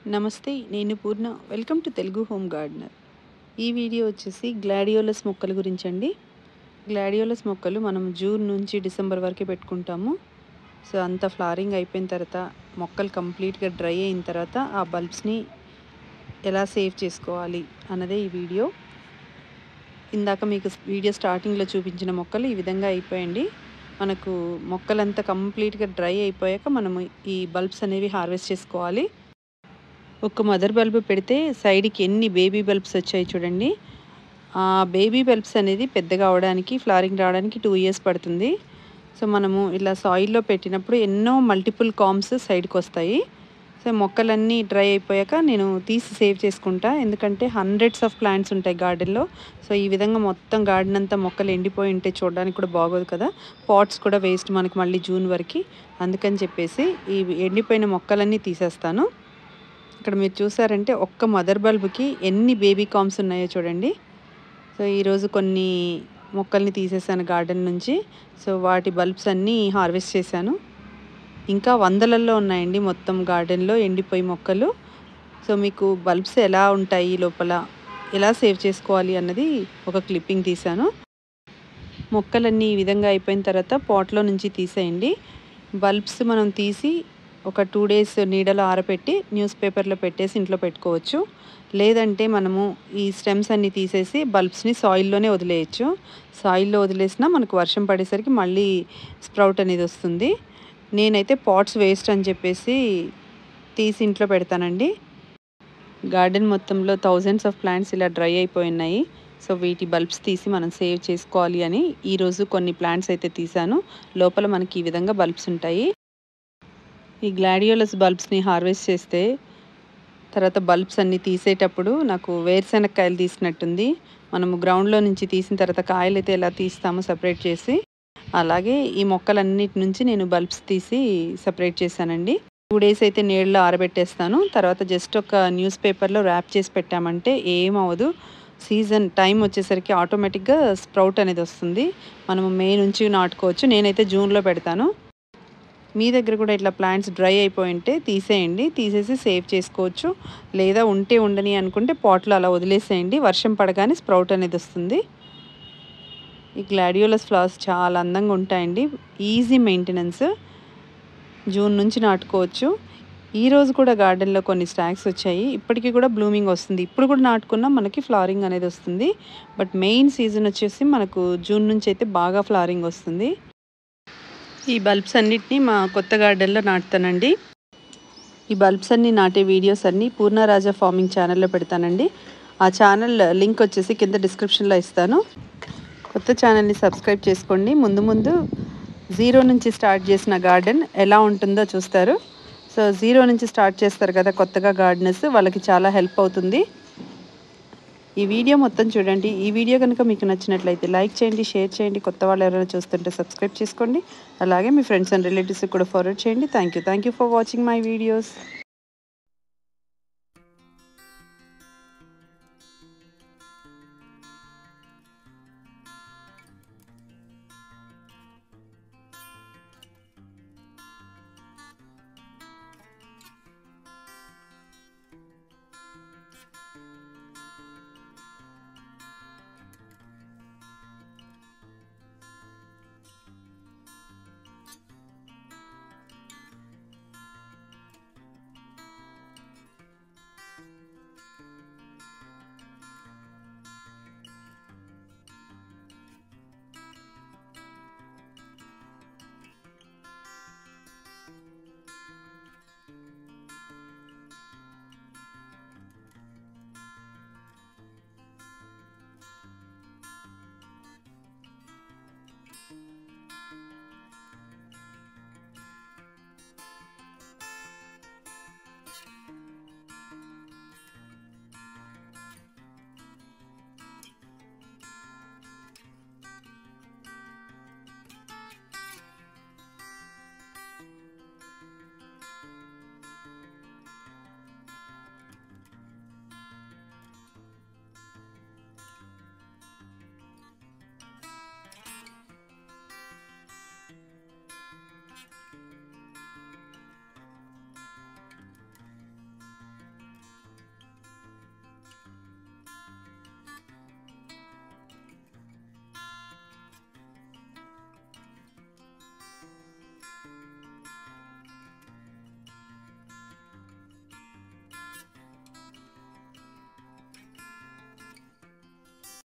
నమస్తే నేను Purna welcome to Telugu home gardener ఈ వీడియో వచ్చేసి గ్లాడియోలస్ మొక్కల గురించి అండి గ్లాడియోలస్ మొక్కలు మనం జూన్ నుంచి డిసెంబర్ వరకే పెట్టుకుంటాము సో అంత ఫ్లారింగ్ అయిపోయిన తర్వాత మొక్కలు కంప్లీట్గా డ్రై అయిన తర్వాత ఆ బల్బ్స్ని ఎలా సేవ్ చేసుకోవాలి అన్నదే ఈ వీడియో ఇందాక మీకు వీడియో స్టార్టింగ్లో చూపించిన మొక్కలు ఈ విధంగా అయిపోయండి మనకు మొక్కలంతా కంప్లీట్గా డ్రై అయిపోయాక మనము ఈ బల్బ్స్ అనేవి హార్వెస్ట్ చేసుకోవాలి ఒక మదర్ బల్బ్ పెడితే సైడ్కి ఎన్ని బేబీ బల్బ్స్ వచ్చాయి చూడండి ఆ బేబీ బల్బ్స్ అనేది పెద్దగా అవడానికి ఫ్లారింగ్ రావడానికి టూ ఇయర్స్ పడుతుంది సో మనము ఇలా సాయిల్లో పెట్టినప్పుడు ఎన్నో మల్టిపుల్ కామ్స్ సైడ్కి వస్తాయి సో మొక్కలన్నీ డ్రై అయిపోయాక నేను తీసి సేవ్ చేసుకుంటా ఎందుకంటే హండ్రెడ్స్ ఆఫ్ ప్లాంట్స్ ఉంటాయి గార్డెన్లో సో ఈ విధంగా మొత్తం గార్డెన్ అంతా మొక్కలు ఎండిపోయి ఉంటే చూడడానికి కూడా బాగోదు కదా పాట్స్ కూడా వేస్ట్ మనకి మళ్ళీ జూన్ వరకు అందుకని చెప్పేసి ఈ ఎండిపోయిన మొక్కలన్నీ తీసేస్తాను ఇక్కడ మీరు చూసారంటే ఒక్క మదర్ బల్బ్కి ఎన్ని బేబీ కామ్స్ ఉన్నాయో చూడండి సో ఈరోజు కొన్ని మొక్కల్ని తీసేసాను గార్డెన్ నుంచి సో వాటి బల్బ్స్ అన్నీ హార్వెస్ట్ చేశాను ఇంకా వందలల్లో ఉన్నాయండి మొత్తం గార్డెన్లో ఎండిపోయి మొక్కలు సో మీకు బల్బ్స్ ఎలా ఉంటాయి లోపల ఎలా సేవ్ చేసుకోవాలి అన్నది ఒక క్లిప్పింగ్ తీశాను మొక్కలన్నీ ఈ విధంగా అయిపోయిన తర్వాత పాట్లో నుంచి తీసేయండి బల్బ్స్ మనం తీసి ఒక టూ డేస్ నీడలో ఆరబెట్టి న్యూస్ పేపర్లో పెట్టేసి ఇంట్లో పెట్టుకోవచ్చు లేదంటే మనము ఈ స్టెమ్స్ అన్నీ తీసేసి బల్బ్స్ని సాయిల్లోనే వదిలేయచ్చు సాయిల్లో వదిలేసినా మనకు వర్షం పడేసరికి మళ్ళీ స్ప్రౌట్ అనేది వస్తుంది నేనైతే పాట్స్ వేస్ట్ అని చెప్పేసి తీసి ఇంట్లో పెడతానండి గార్డెన్ మొత్తంలో థౌజండ్స్ ఆఫ్ ప్లాంట్స్ ఇలా డ్రై అయిపోయినాయి సో వీటి బల్బ్స్ తీసి మనం సేవ్ చేసుకోవాలి అని ఈరోజు కొన్ని ప్లాంట్స్ అయితే తీసాను లోపల మనకి ఈ విధంగా బల్బ్స్ ఉంటాయి ఈ గ్లాడియోలస్ బల్బ్స్ని హార్వెస్ట్ చేస్తే తర్వాత బల్బ్స్ అన్నీ తీసేటప్పుడు నాకు వేరుశెనక్కాయలు తీసినట్టుంది మనము గ్రౌండ్లో నుంచి తీసిన తర్వాత కాయలు అయితే ఎలా తీస్తామో సపరేట్ చేసి అలాగే ఈ మొక్కలన్నిటి నుంచి నేను బల్బ్స్ తీసి సపరేట్ చేశానండి టూ డేస్ అయితే నీళ్ళలో ఆరబెట్టేస్తాను తర్వాత జస్ట్ ఒక న్యూస్ పేపర్లో ర్యాప్ చేసి పెట్టామంటే ఏమవదు సీజన్ టైం వచ్చేసరికి ఆటోమేటిక్గా స్ప్రౌట్ అనేది వస్తుంది మనము మే నుంచి నాటుకోవచ్చు నేనైతే జూన్లో పెడతాను మీ దగ్గర కూడా ఇట్లా ప్లాంట్స్ డ్రై అయిపోయి ఉంటే తీసేయండి తీసేసి సేవ్ చేసుకోవచ్చు లేదా ఉంటే ఉండని అనుకుంటే పాట్లో అలా వదిలేసేయండి వర్షం పడగానే స్ప్రౌట్ అనేది వస్తుంది ఈ గ్లాడియోలస్ ఫ్లవర్స్ చాలా అందంగా ఉంటాయండి ఈజీ మెయింటెనెన్స్ జూన్ నుంచి నాటుకోవచ్చు ఈ రోజు కూడా గార్డెన్లో కొన్ని స్టాక్స్ వచ్చాయి ఇప్పటికీ కూడా బ్లూమింగ్ వస్తుంది ఇప్పుడు కూడా నాటుకున్నా మనకి ఫ్లవరింగ్ అనేది వస్తుంది బట్ మెయిన్ సీజన్ వచ్చేసి మనకు జూన్ నుంచి అయితే బాగా ఫ్లవరింగ్ వస్తుంది ఈ బల్బ్స్ అన్నిటినీ మా కొత్త గార్డెన్లో నాటుతానండి ఈ బల్బ్స్ అన్ని నాటే వీడియోస్ అన్నీ పూర్ణరాజా ఫార్మింగ్ ఛానల్లో పెడతానండి ఆ ఛానల్ లింక్ వచ్చేసి కింద డిస్క్రిప్షన్లో ఇస్తాను కొత్త ఛానల్ని సబ్స్క్రైబ్ చేసుకోండి ముందు ముందు జీరో నుంచి స్టార్ట్ చేసిన గార్డెన్ ఎలా ఉంటుందో చూస్తారు సో జీరో నుంచి స్టార్ట్ చేస్తారు కదా కొత్తగా గార్డెనర్స్ వాళ్ళకి చాలా హెల్ప్ అవుతుంది ఈ వీడియో మొత్తం చూడండి ఈ వీడియో కనుక మీకు నచ్చినట్లయితే లైక్ చేయండి షేర్ చేయండి కొత్త వాళ్ళు ఎవరైనా చూస్తుంటే సబ్స్క్రైబ్ చేసుకోండి అలాగే మీ ఫ్రెండ్స్ అండ్ రిలేటివ్స్కి కూడా ఫార్వర్డ్ చేయండి thank you thank you for watching my videos